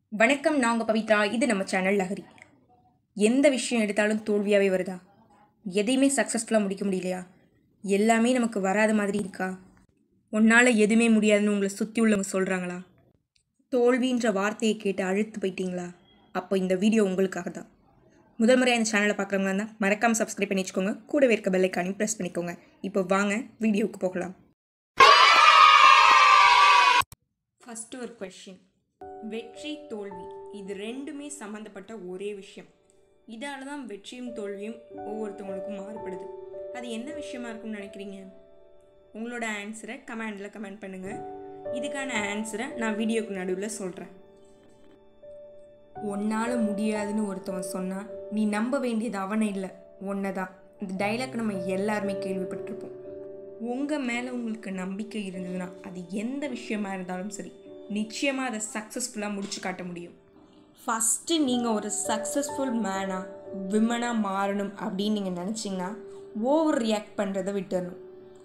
வணக்கம் நான் உங்கள் பவித்ரா இது நம்ம சேனல் லஹரி எந்த விஷயம் எடுத்தாலும் தோல்வியாகவே வருதா எதையுமே சக்ஸஸ்ஃபுல்லாக முடிக்க முடியலையா எல்லாமே நமக்கு வராத மாதிரி இருக்கா உன்னால் எதுவுமே முடியாதுன்னு உங்களை சுற்றி உள்ளவங்க சொல்கிறாங்களா தோல்வின்ற வார்த்தையை கேட்டு அழுத்து போயிட்டீங்களா அப்போ இந்த வீடியோ உங்களுக்காக தான் முதல் முறையாக இந்த சேனலை பார்க்குறவங்க இருந்தால் மறக்காமல் சப்ஸ்கிரைப் பண்ணி வச்சுக்கோங்க கூடவே இருக்க பெல்லைக்கானையும் ப்ரெஸ் பண்ணிக்கோங்க இப்போ வாங்க வீடியோவுக்கு போகலாம் ஃபஸ்ட்டு ஒரு கொஷின் வெற்றி தோல்வி இது ரெண்டுமே சம்மந்தப்பட்ட ஒரே விஷயம் இதால தான் வெற்றியும் தோல்வியும் ஒவ்வொருத்தவங்களுக்கும் மாறுபடுது அது என்ன விஷயமா இருக்கும்னு நினைக்கிறீங்க உங்களோட ஆன்சரை கமெண்டில் கமெண்ட் பண்ணுங்கள் இதுக்கான ஆன்சரை நான் வீடியோக்கு நடுவில் சொல்கிறேன் உன்னால் முடியாதுன்னு ஒருத்தவன் சொன்னால் நீ நம்ப வேண்டியது அவனை இல்லை ஒன்றை தான் இந்த டைலாக் நம்ம எல்லாருமே கேள்விப்பட்டிருப்போம் உங்கள் மேலே உங்களுக்கு நம்பிக்கை இருந்ததுன்னா அது எந்த விஷயமா இருந்தாலும் சரி நிச்சயமாக அதை சக்ஸஸ்ஃபுல்லாக முடிச்சு காட்ட முடியும் ஃபஸ்ட்டு நீங்கள் ஒரு சக்ஸஸ்ஃபுல் மேனாக விமனாக மாறணும் அப்படின்னு நீங்கள் நினச்சிங்கன்னா ஓவர் ரியாக்ட் பண்ணுறதை விட்டுறணும்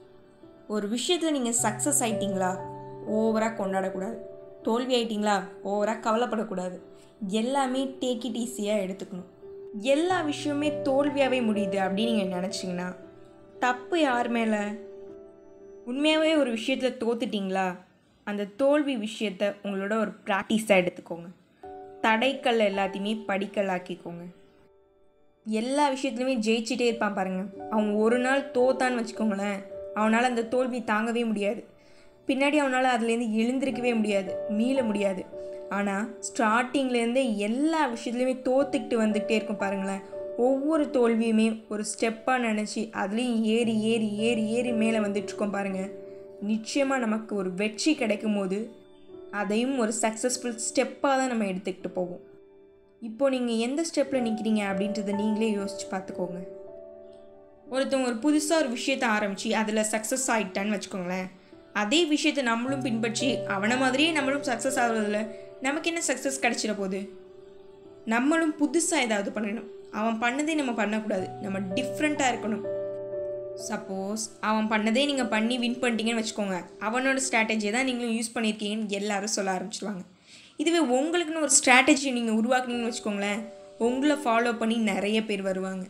ஒரு விஷயத்தில் நீங்கள் சக்ஸஸ் ஆயிட்டீங்களா ஓவராக கொண்டாடக்கூடாது தோல்வி ஆயிட்டீங்களா ஓவராக கவலைப்படக்கூடாது எல்லாமே டேக் இட் ஈஸியாக எடுத்துக்கணும் எல்லா விஷயமே தோல்வியாகவே முடியுது அப்படின்னு நீங்கள் நினச்சிங்கன்னா தப்பு யார் மேலே உண்மையாகவே ஒரு விஷயத்தில் தோத்துட்டிங்களா அந்த தோல்வி விஷயத்த உங்களோட ஒரு ப்ராக்டிஸாக எடுத்துக்கோங்க தடைக்கல் எல்லாத்தையுமே படிக்கல் ஆக்கிக்கோங்க எல்லா விஷயத்துலையுமே ஜெயிச்சிட்டே இருப்பான் பாருங்கள் அவன் ஒரு நாள் தோத்தான்னு வச்சுக்கோங்களேன் அவனால் அந்த தோல்வி தாங்கவே முடியாது பின்னாடி அவனால் அதுலேருந்து எழுந்திருக்கவே முடியாது மீள முடியாது ஆனால் ஸ்டார்டிங்லேருந்தே எல்லா விஷயத்துலையுமே தோத்துக்கிட்டு வந்துக்கிட்டே இருக்கும் பாருங்களேன் ஒவ்வொரு தோல்வியுமே ஒரு ஸ்டெப்பாக நினச்சி அதுலேயும் ஏறி ஏறி ஏறி ஏறி மேலே வந்துட்டுருக்கோம் பாருங்கள் நிச்சயமாக நமக்கு ஒரு வெற்றி கிடைக்கும் போது அதையும் ஒரு சக்ஸஸ்ஃபுல் ஸ்டெப்பாக தான் நம்ம எடுத்துக்கிட்டு போவோம் இப்போ நீங்கள் எந்த ஸ்டெப்பில் நிற்கிறீங்க அப்படின்றத நீங்களே யோசித்து பார்த்துக்கோங்க ஒருத்தவங்க ஒரு புதுசாக ஒரு விஷயத்தை ஆரம்பித்து அதில் சக்ஸஸ் ஆகிட்டான்னு வச்சுக்கோங்களேன் அதே விஷயத்தை நம்மளும் பின்பற்றி அவனை மாதிரியே நம்மளும் சக்ஸஸ் ஆகுறதுல நமக்கு என்ன சக்ஸஸ் கிடைச்சிட போகுது நம்மளும் புதுசாக ஏதாவது பண்ணணும் அவன் பண்ணதே நம்ம பண்ணக்கூடாது நம்ம டிஃப்ரெண்ட்டாக இருக்கணும் சப்போஸ் அவன் பண்ணதே நீங்கள் பண்ணி வின் பண்ணிட்டீங்கன்னு வச்சுக்கோங்க அவனோட ஸ்ட்ராட்டஜியை தான் நீங்களும் யூஸ் பண்ணியிருக்கீங்கன்னு எல்லாரும் சொல்ல ஆரம்பிச்சிடுவாங்க இதுவே உங்களுக்குன்னு ஒரு ஸ்ட்ராட்டஜி நீங்கள் உருவாக்குனீங்கன்னு வச்சுக்கோங்களேன் உங்களை ஃபாலோ பண்ணி நிறைய பேர் வருவாங்க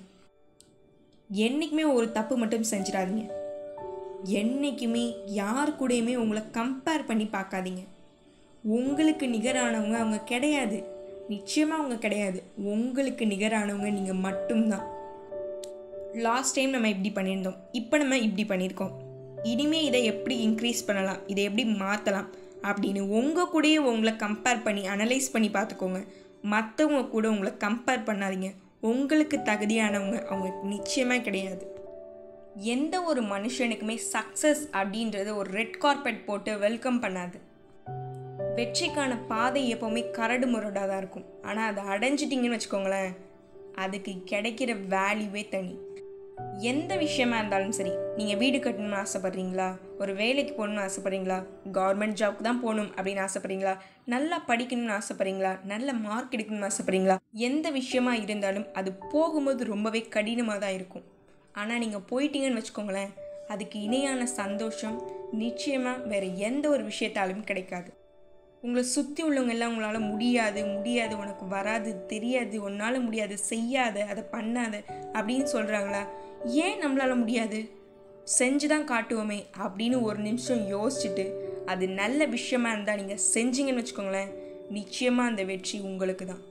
என்றைக்குமே ஒரு தப்பு மட்டும் செஞ்சிடாதீங்க என்றைக்குமே யார் கூடயுமே உங்களை கம்பேர் பண்ணி பார்க்காதீங்க உங்களுக்கு நிகரானவங்க அவங்க கிடையாது நிச்சயமாக அவங்க கிடையாது உங்களுக்கு நிகரானவங்க நீங்கள் மட்டும்தான் லாஸ்ட் டைம் நம்ம இப்படி பண்ணியிருந்தோம் இப்போ நம்ம இப்படி பண்ணியிருக்கோம் இனிமேல் இதை எப்படி இன்க்ரீஸ் பண்ணலாம் இதை எப்படி மாற்றலாம் அப்படின்னு உங்கள் கூடயே உங்களை கம்பேர் பண்ணி அனலைஸ் பண்ணி பார்த்துக்கோங்க மற்றவங்க கூட உங்களை கம்பேர் பண்ணாதீங்க உங்களுக்கு தகுதியானவங்க அவங்க நிச்சயமாக கிடையாது எந்த ஒரு மனுஷனுக்குமே சக்ஸஸ் அப்படின்றது ஒரு ரெட் கார்பெட் போட்டு வெல்கம் பண்ணாது வெற்றிக்கான பாதை எப்போவுமே கரடு முரடாக தான் இருக்கும் ஆனால் அதை அடைஞ்சிட்டிங்கன்னு வச்சுக்கோங்களேன் அதுக்கு கிடைக்கிற வேல்யூவே தனி எந்த விஷயமா இருந்தாலும் சரி நீங்கள் வீடு கட்டணும்னு ஆசைப்பட்றீங்களா ஒரு வேலைக்கு போகணும்னு ஆசைப்பட்றீங்களா கவர்மெண்ட் ஜாப்க்கு தான் போகணும் அப்படின்னு ஆசைப்பட்றீங்களா நல்லா படிக்கணும்னு ஆசைப்பட்றீங்களா நல்ல மார்க் எடுக்கணும்னு ஆசைப்பட்றீங்களா எந்த விஷயமா இருந்தாலும் அது போகும்போது ரொம்பவே கடினமாக தான் இருக்கும் ஆனால் நீங்கள் போயிட்டீங்கன்னு வச்சுக்கோங்களேன் அதுக்கு இணையான சந்தோஷம் நிச்சயமாக வேறு எந்த ஒரு விஷயத்தாலும் கிடைக்காது உங்களை சுற்றி உள்ளவங்க எல்லாம் உங்களால் முடியாது முடியாது உனக்கு வராது தெரியாது உன்னால் முடியாது செய்யாத அதை பண்ணாத அப்படின்னு சொல்கிறாங்களா ஏன் நம்மளால் முடியாது செஞ்சு தான் காட்டுவோமே அப்படின்னு ஒரு நிமிஷம் யோசிச்சுட்டு அது நல்ல விஷயமா இருந்தால் நீங்கள் செஞ்சீங்கன்னு வச்சுக்கோங்களேன் நிச்சயமாக அந்த வெற்றி உங்களுக்கு தான்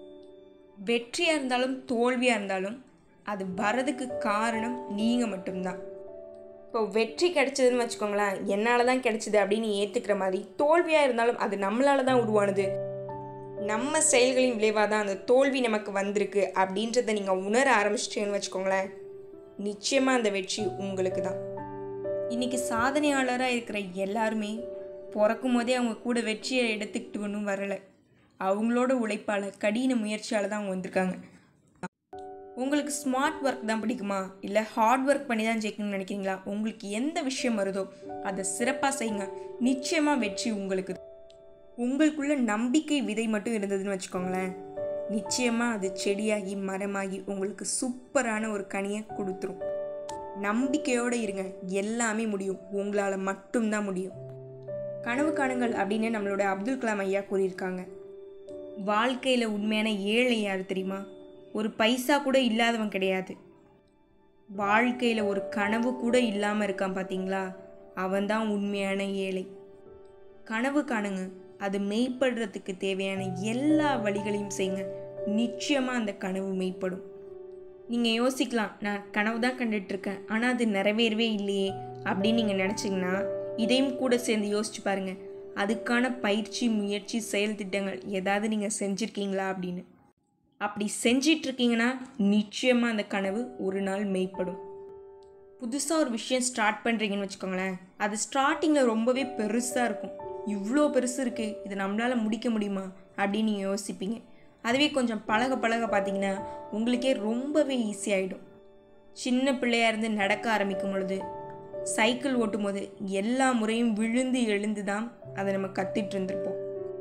வெற்றியாக இருந்தாலும் தோல்வியாக இருந்தாலும் அது வரதுக்கு காரணம் நீங்கள் மட்டும்தான் இப்போ வெற்றி கிடைச்சதுன்னு வச்சுக்கோங்களேன் என்னால் தான் கிடைச்சிது அப்படின்னு ஏற்றுக்கிற மாதிரி தோல்வியாக இருந்தாலும் அது நம்மளால தான் உருவானது நம்ம செயல்களின் விளைவாக தான் அந்த தோல்வி நமக்கு வந்திருக்கு அப்படின்றத நீங்கள் உணர ஆரம்பிச்சிட்டீங்கன்னு வச்சுக்கோங்களேன் நிச்சயமாக அந்த வெற்றி உங்களுக்கு தான் இன்றைக்கி சாதனையாளராக இருக்கிற எல்லாருமே பிறக்கும் போதே அவங்க கூட வெற்றியை எடுத்துக்கிட்டு ஒன்றும் வரலை அவங்களோட உழைப்பால் கடின முயற்சியால் தான் அவங்க வந்திருக்காங்க உங்களுக்கு ஸ்மார்ட் ஒர்க் தான் பிடிக்குமா இல்லை ஹார்ட் ஒர்க் பண்ணி தான் ஜெயிக்கணும்னு நினைக்கிறீங்களா உங்களுக்கு எந்த விஷயம் வருதோ அதை சிறப்பாக செய்யுங்க நிச்சயமாக வெற்றி உங்களுக்கு உங்களுக்குள்ள நம்பிக்கை விதை மட்டும் இருந்ததுன்னு வச்சுக்கோங்களேன் நிச்சயமாக அது செடியாகி மரமாகி உங்களுக்கு சூப்பரான ஒரு கனியை கொடுத்துரும் நம்பிக்கையோடு இருங்க எல்லாமே முடியும் உங்களால் மட்டும்தான் முடியும் கனவு காணுங்கள் அப்படின்னு நம்மளோட அப்துல் கலாம் ஐயா கூறியிருக்காங்க வாழ்க்கையில் உண்மையான ஏழை யார் தெரியுமா ஒரு பைசா கூட இல்லாதவன் கிடையாது வாழ்க்கையில் ஒரு கனவு கூட இல்லாமல் இருக்கான் பார்த்தீங்களா அவன்தான் உண்மையான ஏழை கனவு காணுங்க அது மெய்ப்படுறதுக்கு தேவையான எல்லா வழிகளையும் செய்யுங்க நிச்சயமாக அந்த கனவு மெய்ப்படும் நீங்கள் யோசிக்கலாம் நான் கனவு தான் கண்டுட்ருக்கேன் ஆனால் அது நிறைவேறவே இல்லையே அப்படின்னு நீங்கள் நினச்சிங்கன்னா இதையும் கூட சேர்ந்து யோசிச்சு பாருங்கள் அதுக்கான பயிற்சி முயற்சி செயல் திட்டங்கள் ஏதாவது நீங்கள் செஞ்சுருக்கீங்களா அப்படின்னு அப்படி செஞ்சிட்ருக்கீங்கன்னா நிச்சயமாக அந்த கனவு ஒரு நாள் மெய்ப்படும் புதுசாக ஒரு விஷயம் ஸ்டார்ட் பண்ணுறீங்கன்னு வச்சுக்கோங்களேன் அது ஸ்டார்டிங்கில் ரொம்பவே பெருசாக இருக்கும் இவ்வளோ பெருசு இருக்குது இதை நம்மளால் முடிக்க முடியுமா அப்படின்னு நீங்கள் யோசிப்பீங்க அதுவே கொஞ்சம் பழக பழக பார்த்தீங்கன்னா உங்களுக்கே ரொம்பவே ஈஸியாகிடும் சின்ன பிள்ளையா இருந்து நடக்க ஆரம்பிக்கும் பொழுது சைக்கிள் ஓட்டும் போது எல்லா முறையும் விழுந்து எழுந்து தான் அதை நம்ம கற்றுட்டு இருந்திருப்போம்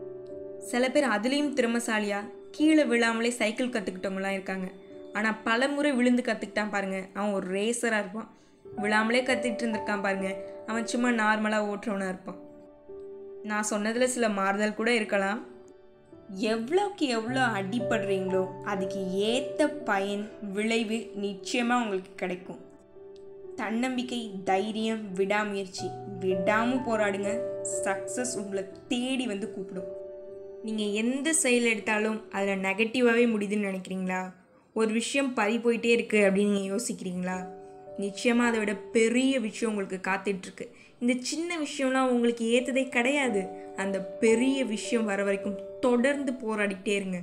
சில பேர் அதுலேயும் திறமசாலியாக கீழே விழாமலே சைக்கிள் கற்றுக்கிட்டவங்களாம் இருக்காங்க ஆனால் பல முறை விழுந்து கற்றுக்கிட்டான் பாருங்க அவன் ஒரு ரேசராக இருப்பான் விழாமலே கற்றுக்கிட்டு இருந்திருக்கான் பாருங்க அவன் சும்மா நார்மலாக ஓட்டுறவனாக இருப்பான் நான் சொன்னதில் சில மாறுதல் கூட இருக்கலாம் எவ்வளோக்கு எவ்வளோ அடிப்படுறீங்களோ அதுக்கு ஏற்ற பயன் விளைவு நிச்சயமாக உங்களுக்கு கிடைக்கும் தன்னம்பிக்கை தைரியம் விடாமுயற்சி விடாமல் போராடுங்க சக்ஸஸ் உங்களை தேடி வந்து கூப்பிடும் நீங்கள் எந்த செயல் எடுத்தாலும் அதில் நெகட்டிவாகவே முடியுதுன்னு நினைக்கிறீங்களா ஒரு விஷயம் பறி போயிட்டே இருக்குது அப்படின்னு நீங்கள் யோசிக்கிறீங்களா நிச்சயமாக அதை விட பெரிய விஷயம் உங்களுக்கு காத்துட்ருக்கு இந்த சின்ன விஷயம்லாம் உங்களுக்கு ஏற்றதே கிடையாது அந்த பெரிய விஷயம் வர வரைக்கும் தொடர்ந்து போராடிக்கிட்டே இருங்க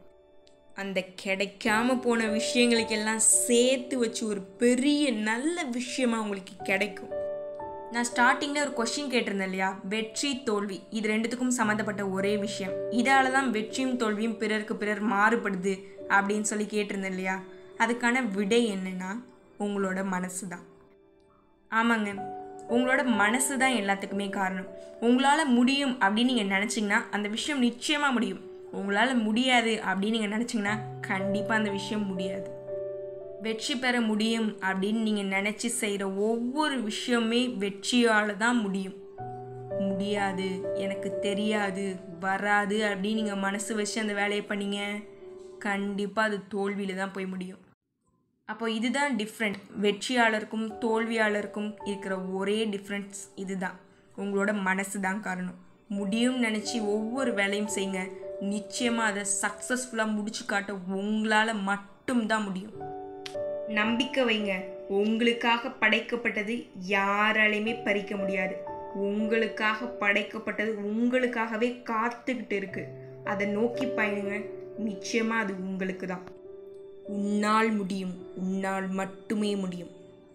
அந்த கிடைக்காம போன விஷயங்களுக்கெல்லாம் சேர்த்து வச்சு ஒரு பெரிய நல்ல விஷயமா உங்களுக்கு கிடைக்கும் நான் ஸ்டார்டிங்கில் ஒரு கொஷின் கேட்டிருந்தேன் இல்லையா வெற்றி தோல்வி இது ரெண்டுத்துக்கும் சம்மந்தப்பட்ட ஒரே விஷயம் இதால தான் வெற்றியும் தோல்வியும் பிறருக்கு பிறர் மாறுபடுது அப்படின்னு சொல்லி கேட்டிருந்தேன் இல்லையா அதுக்கான விடை என்னன்னா உங்களோட மனசு தான் ஆமாங்க உங்களோட மனசு தான் எல்லாத்துக்குமே காரணம் உங்களால் முடியும் அப்படின்னு நீங்கள் நினச்சிங்கன்னா அந்த விஷயம் நிச்சயமாக முடியும் உங்களால் முடியாது அப்படின்னு நீங்கள் நினச்சிங்கன்னா கண்டிப்பாக அந்த விஷயம் முடியாது வெற்றி பெற முடியும் அப்படின்னு நீங்கள் நினச்சி செய்கிற ஒவ்வொரு விஷயமே வெற்றியால் தான் முடியும் முடியாது எனக்கு தெரியாது வராது அப்படின்னு நீங்கள் மனசு வச்சு அந்த வேலையை பண்ணீங்க கண்டிப்பாக அது தோல்வியில் தான் போய் முடியும் அப்போ இதுதான் டிஃப்ரெண்ட் வெற்றியாளருக்கும் தோல்வியாளருக்கும் இருக்கிற ஒரே டிஃப்ரென்ஸ் இதுதான் உங்களோட மனசு தான் காரணம் முடியும்னு நினச்சி ஒவ்வொரு வேலையும் செய்யுங்க நிச்சயமாக அதை சக்ஸஸ்ஃபுல்லாக முடிச்சு காட்ட உங்களால் மட்டும்தான் முடியும் நம்பிக்கை வைங்க உங்களுக்காக படைக்கப்பட்டது யாராலையுமே பறிக்க முடியாது உங்களுக்காக படைக்கப்பட்டது உங்களுக்காகவே காத்துக்கிட்டு இருக்கு அதை நோக்கி பயணுங்க நிச்சயமாக அது உங்களுக்கு தான் உன்னால் முடியும் உன்னால் மட்டுமே முடியும்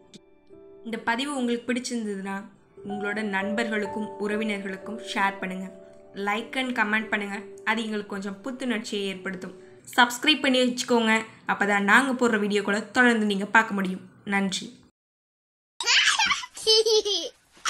இந்த பதிவு உங்களுக்கு பிடிச்சிருந்ததுன்னா உங்களோட நண்பர்களுக்கும் உறவினர்களுக்கும் ஷேர் பண்ணுங்கள் லைக் அண்ட் கமெண்ட் பண்ணுங்கள் அது எங்களுக்கு கொஞ்சம் புத்துணர்ச்சியை ஏற்படுத்தும் சப்ஸ்கிரைப் பண்ணி வச்சுக்கோங்க அப்போ தான் நாங்கள் போடுற வீடியோக்களை தொடர்ந்து நீங்கள் பார்க்க முடியும் நன்றி